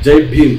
జై భీమ్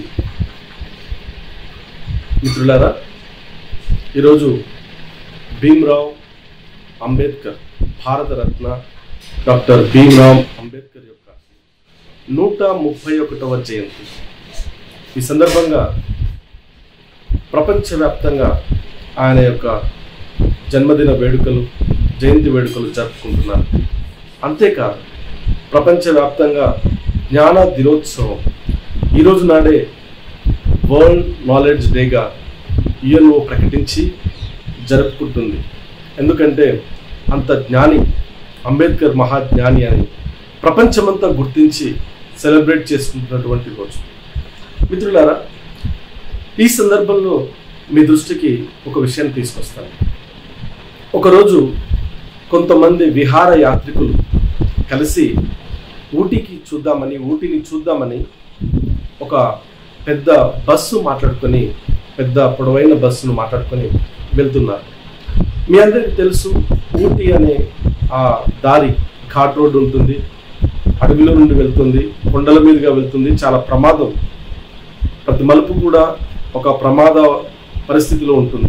మిత్రులారా ఈరోజు భీమ్రావ్ అంబేద్కర్ భారతరత్న డాక్టర్ భీమ్రావ్ అంబేద్కర్ యొక్క నూట ముప్పై ఒకటవ జయంతి ఈ సందర్భంగా ప్రపంచవ్యాప్తంగా ఆయన యొక్క జన్మదిన వేడుకలు జయంతి వేడుకలు జరుపుకుంటున్నారు అంతేకాదు ప్రపంచవ్యాప్తంగా జ్ఞాన దినోత్సవం ఈరోజు నాడే వరల్డ్ నాలెడ్జ్ డేగా యుఎన్ఓ ప్రకటించి జరుపుకుంటుంది ఎందుకంటే అంత జ్ఞాని అంబేద్కర్ మహాజ్ఞాని అని ప్రపంచమంతా గుర్తించి సెలబ్రేట్ చేసుకుంటున్నటువంటి రోజు మిత్రులారా ఈ సందర్భంలో మీ దృష్టికి ఒక విషయాన్ని తీసుకొస్తాను ఒకరోజు కొంతమంది విహార యాత్రికులు కలిసి ఊటీకి చూద్దామని ఊటీని చూద్దామని ఒక పెద్ద బస్సు మాట్లాడుకొని పెద్ద పొడవైన బస్సును మాట్లాడుకొని వెళ్తున్నారు మీ అందరికీ తెలుసు ఊటీ అనే ఆ దారి ఘాట్ రోడ్ ఉంటుంది అడవిలో నుండి వెళ్తుంది కొండల మీదుగా వెళ్తుంది చాలా ప్రమాదం ప్రతి మలుపు కూడా ఒక ప్రమాద పరిస్థితిలో ఉంటుంది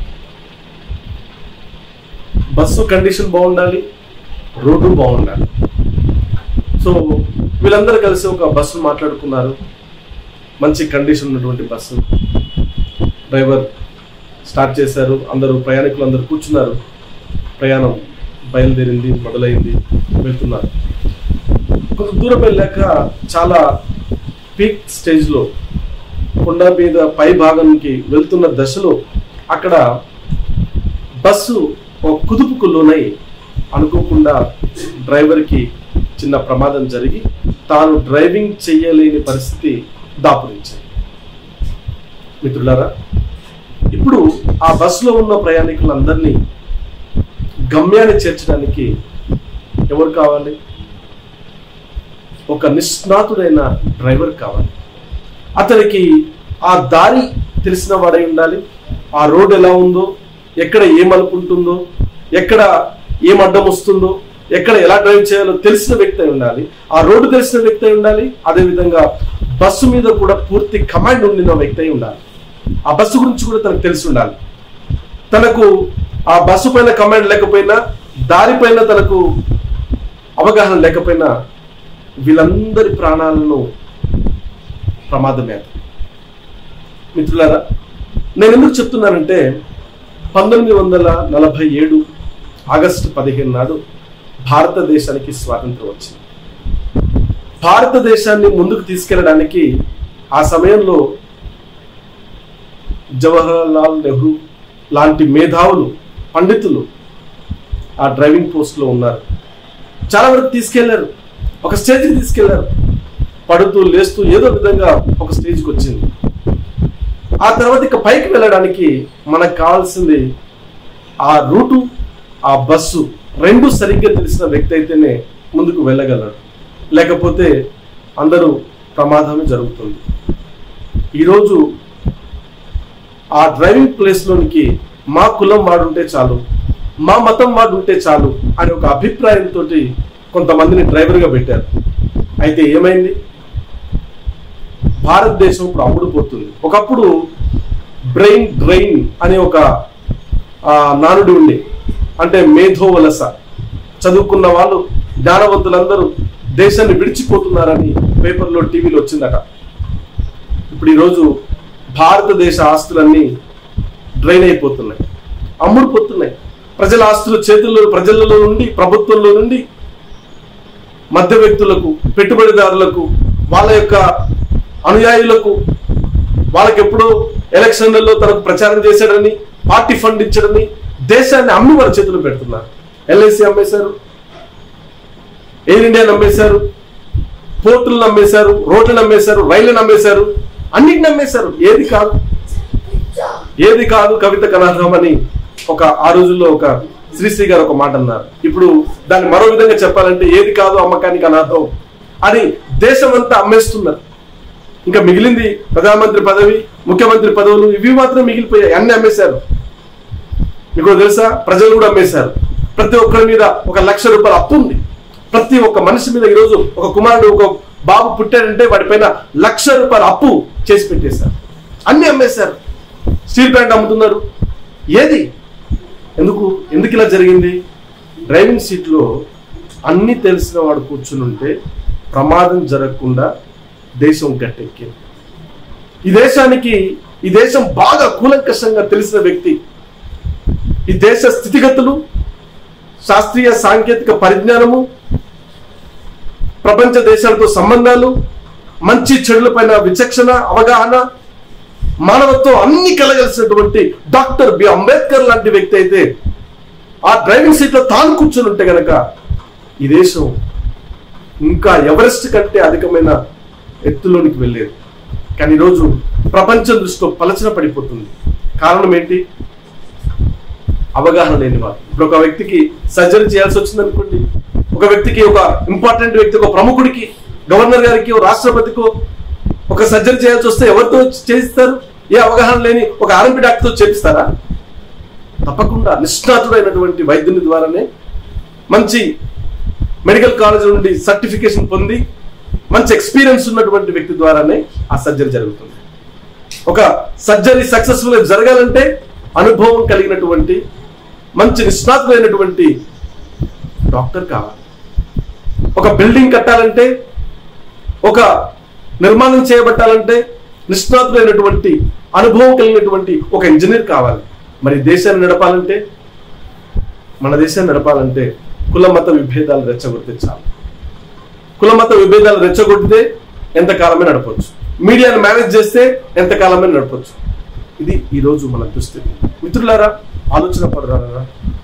బస్సు కండిషన్ బాగుండాలి రోడ్డు బాగుండాలి సో వీళ్ళందరూ కలిసి ఒక బస్సు మాట్లాడుకున్నారు మంచి కండిషన్ ఉన్నటువంటి బస్సు డ్రైవర్ స్టార్ట్ చేశారు అందరూ ప్రయాణికులు అందరూ కూర్చున్నారు ప్రయాణం బయలుదేరింది మొదలైంది వెళ్తున్నారు కొంత దూరం వెళ్ళాక చాలా పీక్ స్టేజ్లో కొండ మీద పై భాగానికి వెళ్తున్న దశలో అక్కడ బస్సు ఒక కుదుపుకు లోనై అనుకోకుండా డ్రైవర్కి చిన్న ప్రమాదం జరిగి తాను డ్రైవింగ్ చేయలేని పరిస్థితి దాపురించింది మిత్రులారా ఇప్పుడు ఆ బస్సులో ఉన్న ప్రయాణికులందరినీ గమ్యాన్ని చేర్చడానికి ఎవరు కావాలి ఒక నిష్ణాతుడైన డ్రైవర్ కావాలి అతనికి ఆ దారి తెలిసిన వాడై ఉండాలి ఆ రోడ్ ఎలా ఉందో ఎక్కడ ఏ మలుపు ఉంటుందో ఎక్కడ ఏం అడ్డం వస్తుందో ఎక్కడ ఎలా డ్రైవ్ చేయాలో తెలిసిన వ్యక్తి అయి ఉండాలి ఆ రోడ్డు తెలిసిన వ్యక్తి అయి ఉండాలి అదేవిధంగా బస్సు మీద కూడా పూర్తి కమాండ్ ఉండిన వ్యక్తి అయి ఉండాలి ఆ బస్సు గురించి కూడా తనకు తెలిసి ఉండాలి తనకు ఆ బస్సు పైన కమాండ్ లేకపోయినా దారిపైన తనకు అవగాహన లేకపోయినా వీళ్ళందరి ప్రాణాలను ప్రమాదమే మిత్రులారా నేను ఎందుకు చెప్తున్నానంటే పంతొమ్మిది వందల నలభై ఏడు ఆగస్టు పదిహేను నాడు భారతదేశానికి స్వాతంత్రం వచ్చింది భారతదేశాన్ని ముందుకు తీసుకెళ్ళడానికి ఆ సమయంలో జవహర్ లాల్ నెహ్రూ లాంటి మేధావులు పండితులు ఆ డ్రైవింగ్ పోస్ట్లో ఉన్నారు చాలా వరకు తీసుకెళ్లారు ఒక స్టేజ్కి తీసుకెళ్లారు పడుతూ లేస్తూ ఏదో విధంగా ఒక స్టేజ్కి వచ్చింది ఆ తర్వాత ఇక పైకి వెళ్ళడానికి మనకు కావాల్సింది ఆ రూటు ఆ బస్సు రెండు సరిగ్గా తెలిసిన వ్యక్తి అయితేనే ముందుకు వెళ్ళగలరు లేకపోతే అందరూ ప్రమాదమే జరుగుతుంది ఈరోజు ఆ డ్రైవింగ్ ప్లేస్లోనికి మా కులం వాడుంటే చాలు మా మతం వాడుంటే చాలు అనే ఒక అభిప్రాయంతో కొంతమందిని డ్రైవర్గా పెట్టారు అయితే ఏమైంది భారతదేశం ఇప్పుడు అమ్ముడు పోతుంది ఒకప్పుడు బ్రెయిన్ డ్రైన్ అనే ఒక ఆ, నానుడి ఉండే అంటే మేధో వలస చదువుకున్న వాళ్ళు జ్ఞానవంతులందరూ దేశాన్ని విడిచిపోతున్నారని పేపర్లో టీవీలో వచ్చిందట ఇప్పుడు ఈరోజు భారతదేశ ఆస్తులన్నీ డ్రైన్ అయిపోతున్నాయి అమ్ముడు పోతున్నాయి ప్రజల ఆస్తులు చేతుల్లో ప్రజలలో నుండి ప్రభుత్వంలో నుండి మధ్య వ్యక్తులకు పెట్టుబడిదారులకు వాళ్ళ యొక్క అనుయాయులకు వాళ్ళకి ఎప్పుడో ఎలక్షన్లలో తనకు ప్రచారం చేశాడని పార్టీ ఫండ్ ఇచ్చాడని దేశాన్ని అమ్మి వారి చేతులు పెడుతున్నారు ఎల్ఐసి అమ్మేశారు ఎయిర్ ఇండియా అమ్మేశారు పోర్టులను అమ్మేశారు రోడ్లను అమ్మేశారు రైళ్లను అమ్మేశారు అన్నిటిని అమ్మేశారు ఏది కాదు ఏది కాదు కవిత కనాథం అని ఒక ఆ రోజుల్లో ఒక శ్రీశ్రీ గారు ఒక మాట అన్నారు ఇప్పుడు దాన్ని మరో విధంగా చెప్పాలంటే ఏది కాదు అమ్మకానికి అనాథం అని దేశమంతా అమ్మేస్తున్నారు ఇంకా మిగిలింది ప్రధానమంత్రి పదవి ముఖ్యమంత్రి పదవులు ఇవి మాత్రం మిగిలిపోయాయి అన్ని అమ్మేశారు మీకు తెలుసా ప్రజలు కూడా అమ్మేశారు ప్రతి ఒక్కరి మీద ఒక లక్ష రూపాయల అప్పు ఉంది ప్రతి ఒక్క మనిషి మీద ఈరోజు ఒక కుమారుడు ఒక బాబు పుట్టాడంటే వాడిపైన లక్ష రూపాయల అప్పు చేసి పెట్టేశారు అన్ని అమ్మేశారు స్టీల్ ప్లాంట్ అమ్ముతున్నారు ఏది ఎందుకు ఎందుకు ఇలా జరిగింది డ్రైవింగ్ సీట్లో అన్ని తెలిసిన వాడు కూర్చుని ఉంటే ప్రమాదం జరగకుండా దేశం గట్టెక్కింది ఈ దేశానికి ఈ దేశం బాగా కూలంకషంగా తెలిసిన వ్యక్తి ఈ దేశ స్థితిగతులు శాస్త్రీయ సాంకేతిక పరిజ్ఞానము ప్రపంచ దేశాలతో సంబంధాలు మంచి చెడులపైన విచక్షణ అవగాహన మానవత్వం అన్ని కలగలిసినటువంటి డాక్టర్ బి అంబేద్కర్ లాంటి వ్యక్తి అయితే ఆ డ్రైవింగ్ సీట్లో తాను కూర్చొని ఉంటే గనక ఈ దేశం ఇంకా ఎవరెస్ట్ కంటే అధికమైన ఎత్తులోనికి వెళ్ళేది కానీ ఈరోజు ప్రపంచం దృష్టిలో పలచన పడిపోతుంది కారణం ఏంటి అవగాహన లేని వారు ఇప్పుడు ఒక వ్యక్తికి సర్జరీ చేయాల్సి వచ్చింది అనుకోండి ఒక వ్యక్తికి ఒక ఇంపార్టెంట్ వ్యక్తి ఒక ప్రముఖుడికి గవర్నర్ గారికి ఓ రాష్ట్రపతికో ఒక సర్జరీ చేయాల్సి వస్తే ఎవరితో చేయిస్తారు ఏ అవగాహన లేని ఒక ఆర్ఎంపీ డాక్టర్తో చేపిస్తారా తప్పకుండా నిష్ణాతుడైనటువంటి వైద్యుని ద్వారానే మంచి మెడికల్ కాలేజ్ నుండి సర్టిఫికేషన్ పొంది మంచి ఎక్స్పీరియన్స్ ఉన్నటువంటి వ్యక్తి ద్వారానే ఆ సర్జరీ జరుగుతుంది ఒక సర్జరీ సక్సెస్ఫుల్ జరగాలంటే అనుభవం కలిగినటువంటి మంచి నిష్ణాతులైనటువంటి డాక్టర్ కావాలి ఒక బిల్డింగ్ కట్టాలంటే ఒక నిర్మాణం చేయబట్టాలంటే నిష్ణాతులైనటువంటి అనుభవం కలిగినటువంటి ఒక ఇంజనీర్ కావాలి మరి దేశాన్ని నడపాలంటే మన దేశాన్ని నడపాలంటే కుల మత విభేదాలు రెచ్చగొడితే చాలు కుల మత విభేదాలు రెచ్చగొడితే ఎంతకాలమే నడపవచ్చు మీడియాను మేనేజ్ చేస్తే ఎంతకాలమే నడపవచ్చు ఇది ఈరోజు మన దుస్థితి మిత్రులారా ఆలోచన పడరారా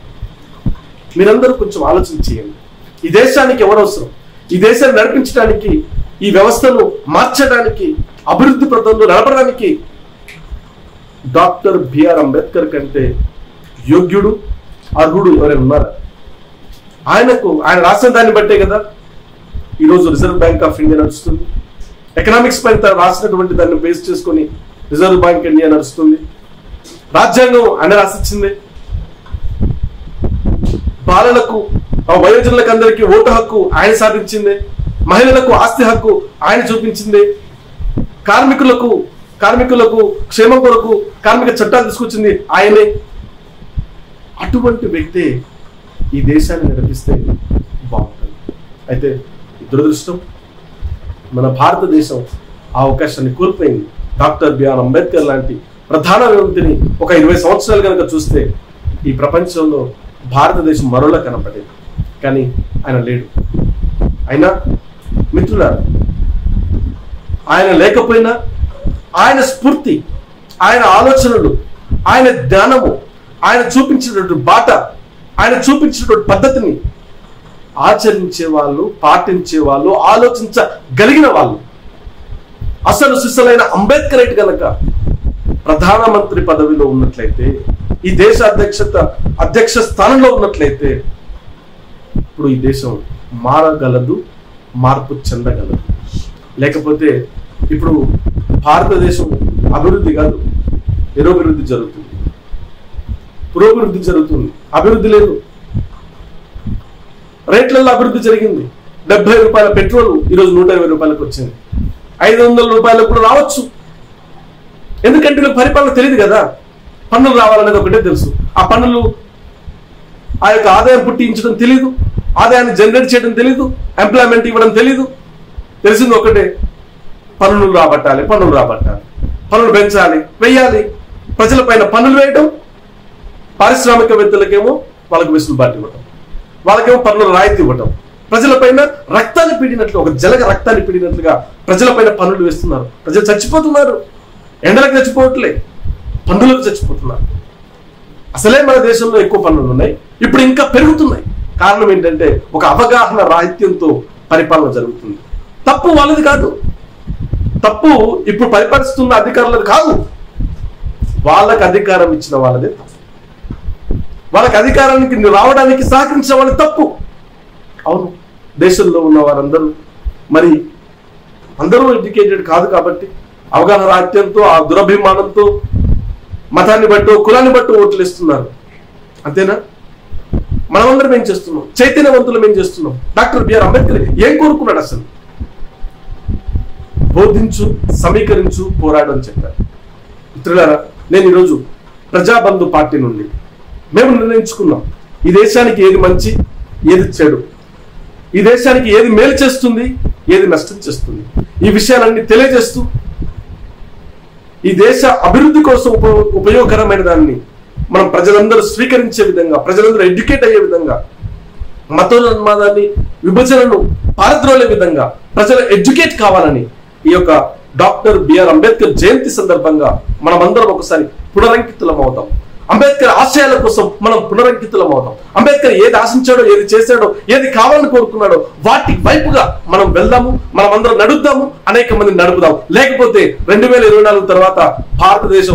మీరందరూ కొంచెం ఆలోచన చేయండి ఈ దేశానికి ఎవరు అవసరం ఈ దేశాన్ని నడిపించడానికి ఈ వ్యవస్థను మార్చడానికి అభివృద్ధి పథంలో నడపడానికి డాక్టర్ బిఆర్ అంబేద్కర్ కంటే యోగ్యుడు అర్హుడు ఎవరైనా ఉన్నారా ఆయనకు ఆయన రాసిన దాన్ని బట్టే కదా ఈరోజు రిజర్వ్ బ్యాంక్ ఆఫ్ ఇండియా నడుస్తుంది ఎకనామిక్స్ పైన తను రాసినటువంటి దాన్ని బేస్ చేసుకొని రిజర్వ్ బ్యాంక్ ఇండియా నడుస్తుంది రాజ్యాంగం ఆయన రాసిచ్చింది బాలలకు ఆ వయోజనులకు అందరికీ ఓటు హక్కు ఆయన సాధించింది మహిళలకు ఆస్తి హక్కు ఆయన చూపించింది కార్మికులకు కార్మికులకు క్షేమం కొరకు కార్మిక చట్టాలు తీసుకొచ్చింది ఆయనే అటువంటి వ్యక్తే ఈ దేశాన్ని నడిపిస్తే బాగుంటుంది అయితే దురదృష్టం మన భారతదేశం ఆ అవకాశాన్ని కోల్పోయింది డాక్టర్ బిఆర్ అంబేద్కర్ లాంటి ప్రధాన వ్యక్తిని ఒక ఇరవై సంవత్సరాలు కనుక చూస్తే ఈ ప్రపంచంలో భారతదేశం మరోలా కనపడేది కానీ ఆయన లేడు అయినా మిత్రులారా ఆయన లేకపోయినా ఆయన స్ఫూర్తి ఆయన ఆలోచనలు ఆయన ధ్యానము ఆయన చూపించినటువంటి బాట ఆయన చూపించినటువంటి పద్ధతిని ఆచరించే వాళ్ళు పాటించే వాళ్ళు ఆలోచించగలిగిన వాళ్ళు అసలు సిసలైన అంబేద్కర్ అయితే గనక ప్రధానమంత్రి పదవిలో ఉన్నట్లయితే ఈ దేశ అధ్యక్షత అధ్యక్ష స్థానంలో ఉన్నట్లయితే ఇప్పుడు ఈ దేశం మారగలదు మార్పు చెందగలదు లేకపోతే ఇప్పుడు భారతదేశం అభివృద్ధి కాదు నిరోభివృద్ధి జరుగుతుంది పురోభివృద్ధి జరుగుతుంది అభివృద్ధి లేదు రేట్లలో అభివృద్ధి జరిగింది డెబ్బై రూపాయల పెట్రోల్ ఈరోజు నూట ఇరవై రూపాయలకు వచ్చింది ఐదు వందల రూపాయలకు కూడా రావచ్చు ఎందుకంటే వీళ్ళకి పరిపాలన తెలియదు కదా పన్నులు రావాలనేది ఒకటే తెలుసు ఆ పన్నులు ఆ యొక్క ఆదాయం పుట్టించడం తెలియదు ఆదాయాన్ని జనరేట్ చేయడం తెలియదు ఎంప్లాయ్మెంట్ ఇవ్వడం తెలియదు తెలిసింది ఒకటే పన్నులు రాబట్టాలి పన్నులు రాబట్టాలి పన్నులు పెంచాలి వెయ్యాలి ప్రజలపైన పన్నులు వేయటం పారిశ్రామికవేత్తలకేమో వాళ్ళకి వెసులుబాటు ఇవ్వటం వాళ్ళకేమో పన్నుల రాయితీ ఇవ్వటం ప్రజలపైన రక్తాన్ని పీడినట్లు ఒక జలగ రక్తాన్ని పీడినట్లుగా ప్రజలపైన పన్నులు వేస్తున్నారు ప్రజలు చచ్చిపోతున్నారు ఎండలకు చచ్చిపోవట్లే పన్నులకు చచ్చిపోతున్నారు అసలే మన దేశంలో ఎక్కువ పన్నులు ఉన్నాయి ఇప్పుడు ఇంకా పెరుగుతున్నాయి కారణం ఏంటంటే ఒక అవగాహన రాహిత్యంతో పరిపాలన జరుగుతుంది తప్పు వాళ్ళది కాదు తప్పు ఇప్పుడు పరిపాలిస్తున్న అధికారులది కాదు వాళ్ళకి అధికారం ఇచ్చిన వాళ్ళదే తప్పు వాళ్ళకి అధికారానికి రావడానికి సహకరించిన వాళ్ళది తప్పు అవును దేశంలో ఉన్న వారందరూ మరి అందరూ ఎడ్యుకేటెడ్ కాదు కాబట్టి అవగాహన రాహిత్యంతో ఆ దురభిమానంతో మతాన్ని బట్టో కులాన్ని బట్టో ఓట్లు ఇస్తున్నారు అంతేనా మనమందరం ఏం చేస్తున్నాం చైతన్యవంతులం ఏం చేస్తున్నాం డాక్టర్ బిఆర్ అంబేద్కర్ ఏం కోరుకున్నాడు అసలు బోధించు సమీకరించు పోరాడు అని చెప్పారు మిత్రులారా నేను ఈరోజు ప్రజాబంధు పార్టీ నుండి మేము నిర్ణయించుకున్నాం ఈ దేశానికి ఏది మంచి ఏది చెడు ఈ దేశానికి ఏది మేలు చేస్తుంది ఏది నష్టం చేస్తుంది ఈ విషయాలన్నీ తెలియజేస్తూ ఈ దేశ అభివృద్ధి కోసం ఉప ఉపయోగకరమైన దాన్ని మనం ప్రజలందరూ స్వీకరించే విధంగా ప్రజలందరూ ఎడ్యుకేట్ అయ్యే విధంగా మతోన్మాదాన్ని విభజనను పారద్రోలే విధంగా ప్రజలు ఎడ్యుకేట్ కావాలని ఈ యొక్క డాక్టర్ బిఆర్ అంబేద్కర్ జయంతి సందర్భంగా మనమందరం ఒకసారి పునరంకితులం అవుతాం అంబేద్కర్ ఆశయాల కోసం మనం పునరంకితులం అవుతాం అంబేద్కర్ ఏది ఆశించాడో ఏది చేశాడో ఏది కావాలని కోరుకున్నాడో వాటి వైపుగా మనం వెళ్దాము మనం అందరం నడుద్దాము అనేక మంది నడుపుదాం లేకపోతే రెండు వేల ఇరవై నాలుగు తర్వాత భారతదేశం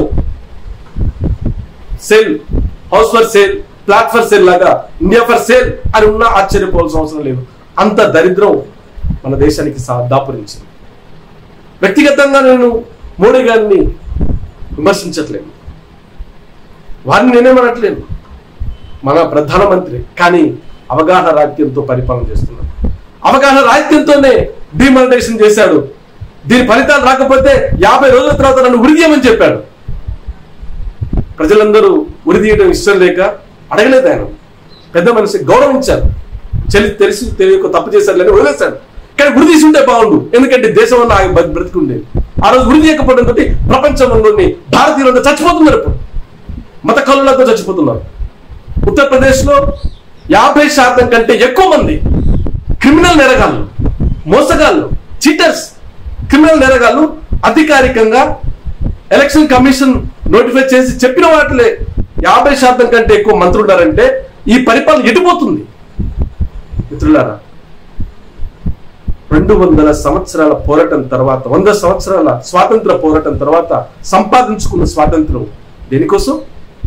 sale house for sale flat for sale లాగా ఇండియా ఫర్ సేల్ అని ఉన్నా ఆశ్చర్యపోవాల్సిన అవసరం లేదు అంత దరిద్రం మన దేశానికి సా- దాపురించింది వ్యక్తిగతంగా నేను మోడీ గారిని విమర్శించట్లేదు వారిని నేనేమనట్లేదు మన ప్రధానమంత్రి కానీ అవగాహన రాహిత్యంతో పరిపాలన చేస్తున్నారు అవగాహన రాహిత్యంతోనే డిమానిటైజేషన్ చేశాడు దీని ఫలితాలు రాకపోతే యాభై రోజుల తర్వాత నన్ను ఉరిదీయమని చెప్పాడు ప్రజలందరూ ఉరిదీయడం ఇష్టం లేక అడగలేదు ఆయన పెద్ద మనిషి గౌరవించారు చెల్లి తెలిసి తెలియక తప్పు చేశారు లేని వదిలేశాడు కానీ ఉరి తీసి ఉంటే బాగుండు ఎందుకంటే దేశం వల్ల ఆయన బతి- బ్రతికుండేది ఆ రోజు ఉరి తీయకపోవడంతో ప్రపంచంలోని భారతీయులంతా చచ్చిపోతున్నారు ఇప్పుడు మత కళలతో చచ్చిపోతున్నారు ఉత్తరప్రదేశ్ లో యాభై శాతం కంటే ఎక్కువ మంది క్రిమినల్ నేరగాళ్ళు మోసగాళ్ళు చీటర్స్ క్రిమినల్ నేరగాళ్ళు అధికారికంగా ఎలక్షన్ కమిషన్ నోటిఫై చేసి చెప్పిన వాటిలే యాభై శాతం కంటే ఎక్కువ మంత్రులు ఉన్నారంటే ఈ పరిపాలన ఎటుపోతుంది మిత్రులారా రెండు వందల సంవత్సరాల పోరాటం తర్వాత వంద సంవత్సరాల స్వాతంత్ర పోరాటం తర్వాత సంపాదించుకున్న స్వాతంత్రం దేనికోసం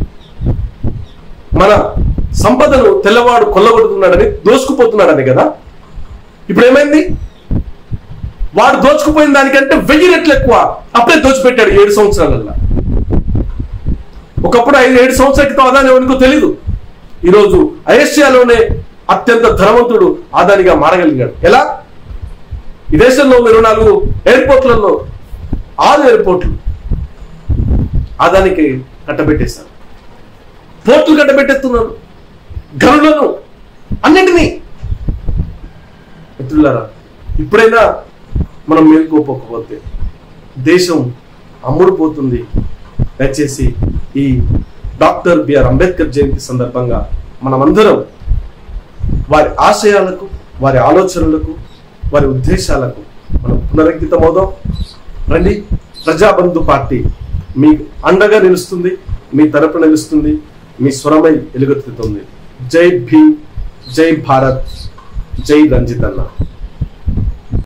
మన సంపదను తెల్లవాడు కొల్లగొడుతున్నాడని దోసుకుపోతున్నాడని కదా ఇప్పుడు ఏమైంది వాడు దోచుకుపోయిన దానికంటే వెయ్యి రెట్లు ఎక్కువ అప్పుడే దోచిపెట్టాడు ఏడు సంవత్సరాలల్లో ఒకప్పుడు ఐదు ఏడు సంవత్సరాల క్రితం అదాని ఎవరికో తెలీదు ఈరోజు ఐఎస్సియాలోనే అత్యంత ధనవంతుడు ఆదానిగా మారగలిగాడు ఎలా ఈ దేశంలో ఉన్న ఇరవై నాలుగు ఎయిర్పోర్ట్లలో ఆరు ఎయిర్పోర్ట్లు ఆదానికి కట్టబెట్టేశారు పోర్టులు కట్టబెట్టేస్తున్నారు గనులను అన్నింటినీ మిత్రులారా ఇప్పుడైనా మనం మేల్కోపోకపోతే దేశం అమ్ముడుపోతుంది దయచేసి ఈ డాక్టర్ బిఆర్ అంబేద్కర్ జయంతి సందర్భంగా మనమందరం వారి ఆశయాలకు వారి ఆలోచనలకు వారి ఉద్దేశాలకు మనం పునరంకితమవుదాం రండి ప్రజాబంధు పార్టీ మీ అండగా నిలుస్తుంది మీ తరపున నిలుస్తుంది మీ స్వరమై ఎలుగెత్తుతుంది జై భీమ్ జై భారత్ జై రంజిత్ అన్న